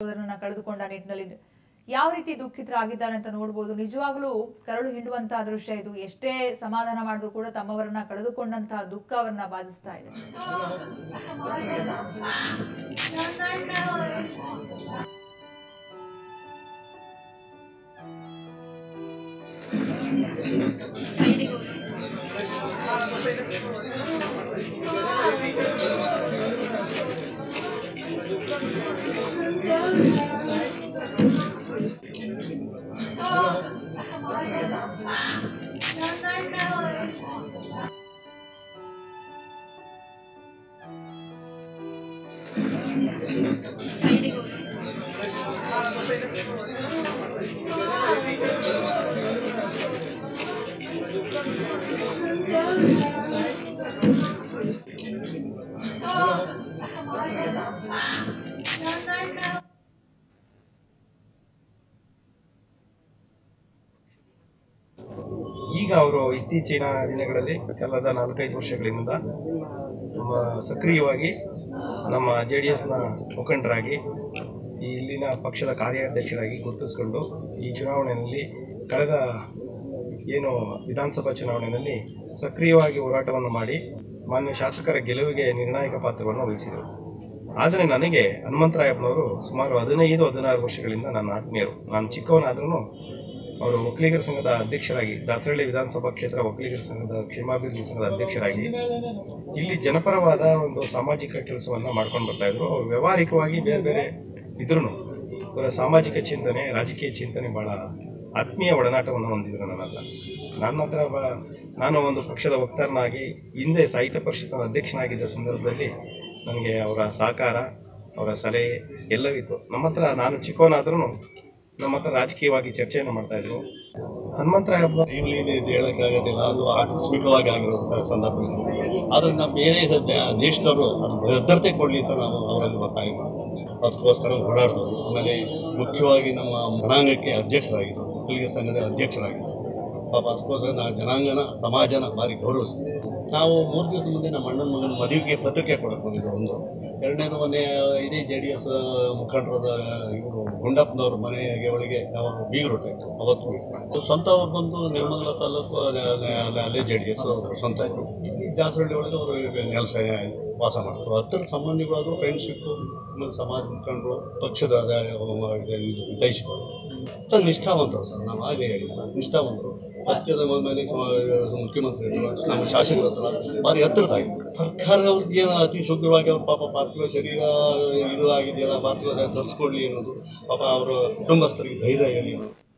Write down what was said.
ಸಹೋದರನನ್ನ ಕಳೆದುಕೊಂಡ ನಿಟ್ಟಿನಲ್ಲಿ ಯಾವ ರೀತಿ ದುಃಖಿತರಾಗಿದ್ದಾರೆ ಅಂತ ನೋಡ್ಬೋದು ನಿಜವಾಗ್ಲೂ ಕರಳು ಹಿಂಡುವಂತಹ ದೃಶ್ಯ ಇದು ಎಷ್ಟೇ ಸಮಾಧಾನ ಮಾಡಿದ್ರು ಕೂಡ ತಮ್ಮವರನ್ನ ಕಳೆದುಕೊಂಡಂತಹ ದುಃಖ ಅವರನ್ನ ಬಾಧಿಸ್ತಾ ಇದೆ ಈಗ ಅವರು ಇತ್ತೀಚಿನ ದಿನಗಳಲ್ಲಿ ಕಳೆದ ನಾಲ್ಕೈದು ವರ್ಷಗಳಿಂದ ತುಂಬ ಸಕ್ರಿಯವಾಗಿ ನಮ್ಮ ಜೆ ಡಿ ಎಸ್ನ ಮುಖಂಡರಾಗಿ ಈ ಇಲ್ಲಿನ ಪಕ್ಷದ ಕಾರ್ಯಾಧ್ಯಕ್ಷರಾಗಿ ಗುರುತಿಸಿಕೊಂಡು ಈ ಚುನಾವಣೆಯಲ್ಲಿ ಕಳೆದ ಏನು ವಿಧಾನಸಭಾ ಚುನಾವಣೆಯಲ್ಲಿ ಸಕ್ರಿಯವಾಗಿ ಹೋರಾಟವನ್ನು ಮಾಡಿ ಮಾನ್ಯ ಶಾಸಕರ ಗೆಲುವಿಗೆ ನಿರ್ಣಾಯಕ ಪಾತ್ರವನ್ನು ವಹಿಸಿದರು ಆದರೆ ನನಗೆ ಹನುಮಂತರಾಯಪ್ಪನವರು ಸುಮಾರು ಹದಿನೈದು ಹದಿನಾರು ವರ್ಷಗಳಿಂದ ನನ್ನ ಆತ್ಮೀಯರು ನಾನು ಚಿಕ್ಕವನಾದ್ರೂ ಅವರು ಒಕ್ಕಲಿಗರ ಸಂಘದ ಅಧ್ಯಕ್ಷರಾಗಿ ದಾಸರಳ್ಳಿ ವಿಧಾನಸಭಾ ಕ್ಷೇತ್ರ ಒಕ್ಕಲಿಗರ ಸಂಘದ ಕ್ಷೇಮಾಭಿವೃದ್ಧಿ ಸಂಘದ ಅಧ್ಯಕ್ಷರಾಗಿ ಇಲ್ಲಿ ಜನಪರವಾದ ಒಂದು ಸಾಮಾಜಿಕ ಕೆಲಸವನ್ನ ಮಾಡ್ಕೊಂಡು ಬರ್ತಾ ಇದ್ರು ಅವರು ವ್ಯವಹಾರಿಕವಾಗಿ ಬೇರೆ ಬೇರೆ ಇದ್ರು ಅವರ ಸಾಮಾಜಿಕ ಚಿಂತನೆ ರಾಜಕೀಯ ಚಿಂತನೆ ಬಹಳ ಆತ್ಮೀಯ ಒಡನಾಟವನ್ನು ಹೊಂದಿದ್ರು ನನ್ನ ಹತ್ರ ನನ್ನ ಹತ್ರ ಬ- ನಾನು ಒಂದು ಪಕ್ಷದ ವಕ್ತಾರನಾಗಿ ಹಿಂದೆ ಸಾಹಿತ್ಯ ಪರಿಷತ್ನ ಅಧ್ಯಕ್ಷನಾಗಿದ್ದ ಸಂದರ್ಭದಲ್ಲಿ ನನಗೆ ಅವರ ಸಹಕಾರ ಅವರ ಸಲಹೆ ಎಲ್ಲವಿತ್ತು ನಮ್ಮ ಹತ್ರ ನಾನು ಚಿಕ್ಕವನಾದ್ರೂ ನಮ್ಮ ಹತ್ರ ರಾಜಕೀಯವಾಗಿ ಚರ್ಚೆಯನ್ನು ಮಾಡ್ತಾ ಇದ್ರು ಹನುಮಂತರಾಯ ಹಬ್ಬ ಈಗಲೇ ಇದು ಹೇಳೋಕ್ಕಾಗೋದಿಲ್ಲ ಅದು ಆಕಸ್ಮಿಕವಾಗಿ ಆಗಿರುವಂಥ ಸಂದರ್ಭ ಆದರೆ ನಾವು ಬೇರೆ ದ- ದೇಶದವರು ಅದು ಭದ್ರತೆ ಕೊಡಲಿ ಅಂತ ನಾವು ಅವರಲ್ಲಿ ಒತ್ತಾಯ ಮಾಡಿದ್ವಿ ಅದಕ್ಕೋಸ್ಕರ ಓಡಾಡಿದವರು ಆಮೇಲೆ ಮುಖ್ಯವಾಗಿ ನಮ್ಮ ಜನಾಂಗಕ್ಕೆ ಅಧ್ಯಕ್ಷರಾಗಿದ್ದರು ಒಕ್ಕಲಿಗ ಸಂಘದ ಅಧ್ಯಕ್ಷರಾಗಿದ್ದರು ಪಾಪ ಅದಕ್ಕೋಸ್ಕರ ನಾವು ಜನಾಂಗನ ಸಮಾಜನ ಭಾರಿ ಗೌರವಿಸ್ತೀವಿ ನಾವು ಮೂರು ದಿವಸ ಮುಂದೆ ನಮ್ಮ ಅಣ್ಣನ ಮಗನ ಮದುವೆಗೆ ಪತ್ರಿಕೆ ಕೊಡಕ್ಕೆ ಬಂದಿದ್ದು ಒಂದು ಎರಡನೇದು ಮೊನ್ನೆ ಇದೇ ಜೆ ಡಿ ಎಸ್ ಮುಖಂಡರಾದ ಇವರು ಗುಂಡಪ್ಪನವ್ರ ಮನೆಗೆ ಒಳಗೆ ನಾವು ಬೀಗರೊಟ್ಟಾಯ್ತು ಅವತ್ತು ಹೋಗಿದ್ವಿ. ಸ್ವಂತ ಅವ್ರು ಬಂದು ನಿರ್ಮಲ ತಾಲೂಕು ಅಲ್ಲೇ- ಅಲ್ಲೇ- ಅಲ್ಲೇ- ಅಲ್ಲೇ ಜೆ ಡಿ ಎಸ್ ಸ್ವಂತ ಇದ್ರು ಇಲ್ಲಿ ದಾಸರಳ್ಳಿ ಒಳಗೆ ಅವರು ನೆಲೆಸ ವಾಸ ಮಾಡ್ತಾರೆ ಹತ್ತಿರ ಸಂಬಂಧಿಗಳಾದ್ರು ಫ್ರೆಂಡ್ಶಿಪ್ಪು ಆಮೇಲೆ ಸಮಾಜ ಮುಖಂಡರು ಪಕ್ಷದ ಅದ- ಇದು ಹಿತೈಷಿಗಳು ತುಂಬ ನಿಷ್ಠಾವಂತರು ಸರ್ ನಾವು ಹಾಗೆ ಹೇಳಿಲ್ಲ ನಿಷ್ಠಾವಂತರು ಸತ್ಯದ ಮೇಲೆ ಮುಖ್ಯಮಂತ್ರಿ ಇದ್ರು ನಮ್ಮ ಶಾಸಕರ ಹತ್ರ ಭಾರಿ ಹತ್ತಿರದಾಗಿತ್ತು ಸರ್ಕಾರ ಅವ್ರಿಗೆ ಏನು ಅತಿ ಶುದ್ಧವಾಗಿ ಅವ್ರ ಪಾಪ ಪಾರ್ಥಿವ ಶರೀರ ಇದು ಆಗಿದೆಯಲ್ಲ ಪಾರ್ಥಿವ ಶರೀರ ತರಿಸ್ಕೊಡ್ಲಿ ಅನ್ನೋದು ಪಾಪ ಅವರ ಕುಟುಂಬಸ್ಥರಿಗೆ ಧೈರ್ಯ ಹೇಳಿ